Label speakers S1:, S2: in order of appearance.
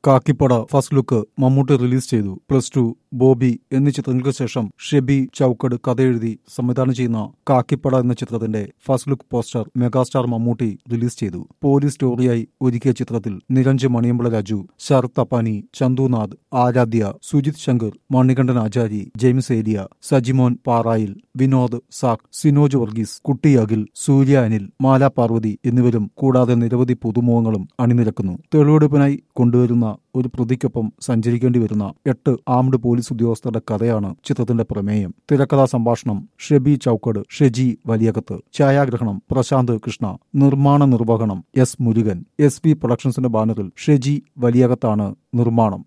S1: കാക്കിപ്പട first look Mammootty release ചെയ്തു plus two Bobby എന്നീ ചിത്രങ്ങൾക്ക് ശേഷം ഷെബി ചൌക്കട് കഥയെഴുതി സംവിധാനം ചെയ്യുന്ന കാക്കിപ്പട എന്ന ചിത്രത്തിന്റെ first look poster megastar Mammootty release ചെയ്തു പോലീസ് സ്റ്റോറിയായി ഒരുക്കിയ ചിത്രത്തിൽ നിരഞ്ജ് മണിയമ്പള രാജു ശരത് തപ്പാനി ചന്തുനാഥ് ആരാധ്യ സുജിത് ശങ്കർ മണികണ്ഠൻ ആചാരി ജെയിംസ് ഏലിയ സജിമോൻ പാറായിൽ വിനോദ് സാക് സിനോജ് വർഗീസ് കുട്ടി അഖിൽ സൂര്യ അനിൽ മാല പാർവതി എന്നിവരും കൂടാതെ നിരവധി പുതുമുഖങ്ങളും അണിനിരക്കുന്നു തെളിവെടുപ്പിനായി കൊണ്ടുവരുന്ന ഒരു പ്രതിക്കൊപ്പം സഞ്ചരിക്കേണ്ടി വരുന്ന എട്ട് ആംഡ് പോലീസ് ഉദ്യോഗസ്ഥരുടെ കഥയാണ് ചിത്രത്തിന്റെ പ്രമേയം തിരക്കഥാ സംഭാഷണം ഷെബി ചൌക്കട് ഷെജി വലിയകത്ത് ഛായാഗ്രഹണം പ്രശാന്ത് കൃഷ്ണ നിർമ്മാണ നിർവഹണം എസ് മുരുകൻ എസ് പി പ്രൊഡക്ഷൻസിന്റെ ബാനറിൽ ഷെജി വലിയകത്താണ് നിർമ്മാണം